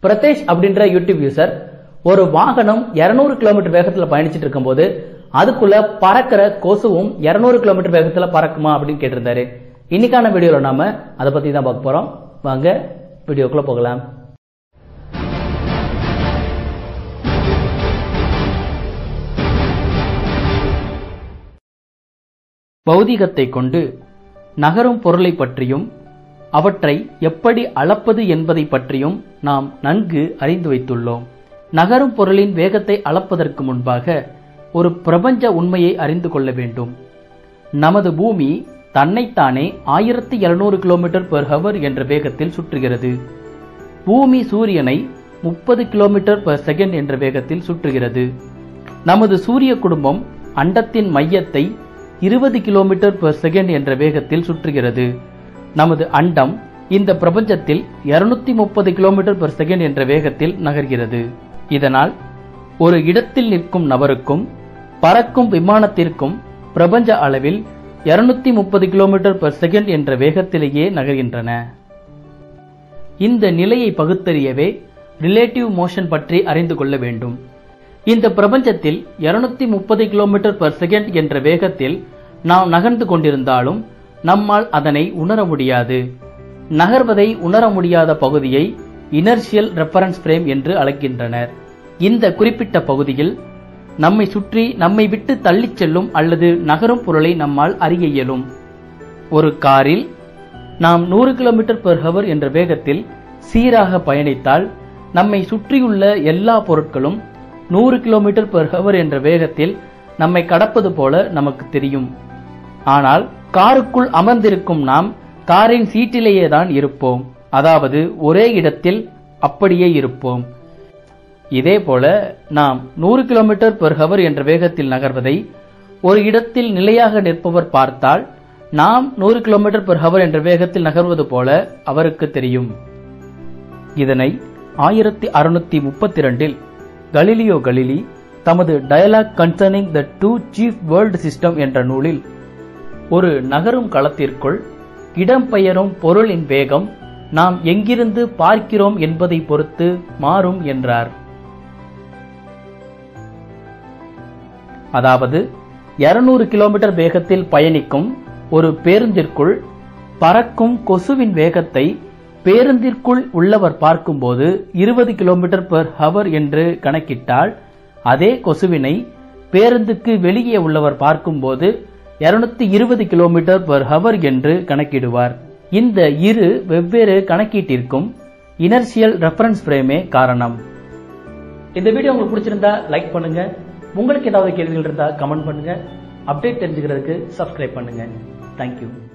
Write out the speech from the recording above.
பிரதேஷ் அப்படின்ற YouTube user ஒரு வாகனம் 200 கிலோமீட்டர் வேகத்துல பயணிச்சிட்டு இருக்கும்போது அதுக்குள்ள பறக்கிற கொசுவும் 200 கிலோமீட்டர் வேகத்துல பறக்குமா அப்படின்னு கேட்டிருந்தாரு இன்னைக்கான வீடியோல நாம அதை பத்தி தான் பார்க்க போறோம் வாங்க வீடியோக்குள்ள போகலாம் பௌதிகத்தை கொண்டு நகரும் பொருளை பற்றியும் அவற்றை எப்படி அளப்பது என்பதை பற்றியும் நாம் நன்கு அறிந்து வைத்துள்ளோம் நகரும் பொருளின் வேகத்தை அளப்பதற்கு முன்பாக ஒரு பிரபஞ்ச உண்மையை அறிந்து கொள்ள வேண்டும் நமது பூமி தன்னைத்தானே ஆயிரத்தி எழுநூறு கிலோமீட்டர் பெர் ஹவர் என்ற வேகத்தில் சுற்றுகிறது பூமி சூரியனை முப்பது கிலோமீட்டர் பெர் செகண்ட் என்ற வேகத்தில் சுற்றுகிறது நமது சூரிய குடும்பம் அண்டத்தின் மையத்தை இருபது கிலோமீட்டர் பெர் செகண்ட் என்ற வேகத்தில் சுற்றுகிறது நமது அண்டம் இந்த பிரபஞ்சத்தில் 230 முப்பது கிலோமீட்டர் பெர் செகண்ட் என்ற வேகத்தில் நகர்கிறது இதனால் ஒரு இடத்தில் நிற்கும் நபருக்கும் பறக்கும் விமானத்திற்கும் பிரபஞ்ச அளவில் 230 முப்பது கிலோமீட்டர் பெர் செகண்ட் என்ற வேகத்திலேயே நகர்கின்றன இந்த நிலையை பகுத்தறியவே ரிலேட்டிவ் மோஷன் பற்றி அறிந்து கொள்ள வேண்டும் இந்த பிரபஞ்சத்தில் 230 முப்பது கிலோமீட்டர் பெர் செகண்ட் என்ற வேகத்தில் நாம் நகர்ந்து கொண்டிருந்தாலும் நம்மால் அதனை உணர முடியாது நகர்வதை உணர முடியாத பகுதியை இனர்ஷியல் ரெஃபரன்ஸ் ஃப்ரேம் என்று அழைக்கின்றனர் இந்த குறிப்பிட்ட பகுதியில் நம்மை சுற்றி நம்மை விட்டு தள்ளிச் செல்லும் அல்லது நகரும் பொருளை நம்மால் அறிய இயலும் ஒரு காரில் நாம் நூறு கிலோமீட்டர் பெர் ஹவர் என்ற வேகத்தில் சீராக பயணித்தால் நம்மை சுற்றியுள்ள எல்லா பொருட்களும் நூறு கிலோமீட்டர் பெர் ஹவர் என்ற வேகத்தில் நம்மை கடப்பது போல நமக்கு தெரியும் ஆனால் காருக்குள் அமர்ந்திருக்கும் நாம் காரின் சீட்டிலேயே தான் இருப்போம் அதாவது ஒரே இடத்தில் அப்படியே இருப்போம் இதேபோல நாம் நூறு கிலோமீட்டர் பெர் ஹவர் என்ற வேகத்தில் நகர்வதை ஒரு இடத்தில் நிலையாக நிற்பவர் பார்த்தால் நாம் நூறு கிலோமீட்டர் பெர் ஹவர் என்ற வேகத்தில் நகர்வது போல அவருக்கு தெரியும் இதனை ஆயிரத்தி அறுநூத்தி முப்பத்தி ரெண்டில் கலிலியோ கலிலி தமது dialogue concerning the two chief world system என்ற நூலில் ஒரு நகரும் களத்திற்குள் இடம்பெயரும் பொருளின் வேகம் நாம் எங்கிருந்து பார்க்கிறோம் என்பதை பொறுத்து மாறும் என்றார் அதாவது 200 கிலோமீட்டர் வேகத்தில் பயணிக்கும் ஒரு பேருந்திற்குள் பறக்கும் கொசுவின் வேகத்தை பேருந்திற்குள் உள்ளவர் பார்க்கும்போது 20 கிலோமீட்டர் பெர் ஹவர் என்று கணக்கிட்டால் அதே கொசுவினை பேருந்துக்கு வெளியே உள்ளவர் பார்க்கும்போது 220 கிலோமீட்டர் பெர் ஹவர் என்று கணக்கிடுவார் இந்த இரு வெவ்வேறு கணக்கீட்டிற்கும் இனர்ஷியல் ரெஃபரன்ஸ் ஃப்ரேமே காரணம் இந்த வீடியோ உங்களுக்கு பிடிச்சிருந்தா லைக் பண்ணுங்க உங்களுக்கு ஏதாவது கேள்விகள் இருந்தா கமெண்ட் பண்ணுங்க அப்டேட் தெரிஞ்சுக்கிறதுக்கு சப்ஸ்கிரைப் பண்ணுங்க தேங்க்யூ